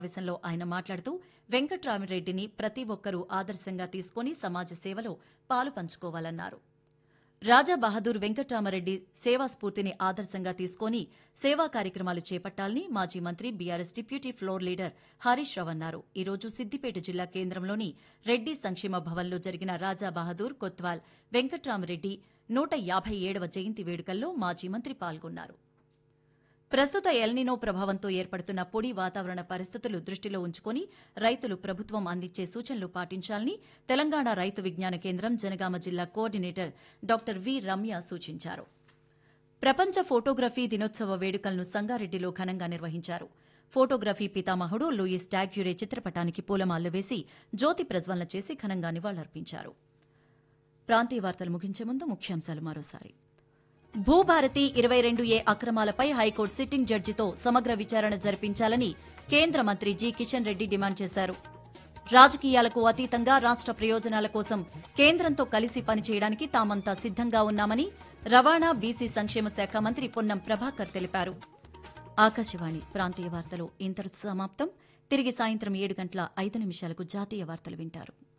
సమావేశంలో ఆయన మాట్లాడుతూ వెంకట్రామిరెడ్డిని ప్రతి ఒక్కరూ ఆదర్శంగా తీసుకుని సమాజ సేవలో పాలు పంచుకోవాలన్నారు రాజా బహదూర్ వెంకట్రామరెడ్డి సేవా స్ఫూర్తిని ఆదర్శంగా తీసుకొని సేవా కార్యక్రమాలు చేపట్టాలని మాజీ మంత్రి BRS deputy floor leader Harish Rao అన్నారు ఈ రోజు సిద్దిపేట జిల్లా కేంద్రంలోని రెడ్డి సంక్షేమ భవన్లో జరిగిన రాజా బహదూర్ కొత్వాల్ వెంకట్రామరెడ్డి నూట యాభై ఏడవ జయంతి వేడుకల్లో మాజీ మంత్రి పాల్గొన్నారు ప్రస్తుత ఎల్నినో ప్రభావంతో ఏర్పడుతున్న పొడి వాతావరణ పరిస్థితులు దృష్టిలో ఉంచుకొని రైతులు ప్రభుత్వం అందించే సూచనలు పాటించాలని తెలంగాణ రైతు విజ్ఞాన కేంద్రం జనగామ జిల్లా కోఆర్డినేటర్ డాక్టర్ వి రమ్య సూచించారు ప్రపంచ ఫోటోగ్రఫీ దినోత్సవ వేడుకలను సంగారెడ్డిలో ఘనంగా నిర్వహించారు ఫోటోగ్రఫీ పితామహుడు లూయిస్ డాగ్యూరే చిత్రపటానికి పూలమాలలు వేసి జ్యోతి ప్రజ్వలన చేసి ఘనంగా నివాళులర్పించారు ప్రాంతీయ వార్తలు ముగించే ముందు ముఖ్యాంశాలు మరోసారి భూభారతి ఇరవై రెండు ఏ అక్రమాలపై హైకోర్టు సిట్టింగ్ జడ్జితో సమగ్ర విచారణ జరిపించాలని కేంద్ర మంత్రి జి కిషన్ రెడ్డి డిమాండ్ చేశారు రాజకీయాలకు అతీతంగా రాష్ట్ర ప్రయోజనాల కోసం కేంద్రంతో కలిసి పనిచేయడానికి తామంతా సిద్దంగా ఉన్నామని రవాణా బీసీ సంక్షేమ శాఖ మంత్రి పొన్నం ప్రభాకర్ తెలిపారు ఆకాశవాణి ప్రాంతీయ వార్తలు ఇంతటితో సమాప్తం తిరిగి సాయంత్రం ఏడు గంటల ఐదు నిమిషాలకు జాతీయ వార్తలు వింటారు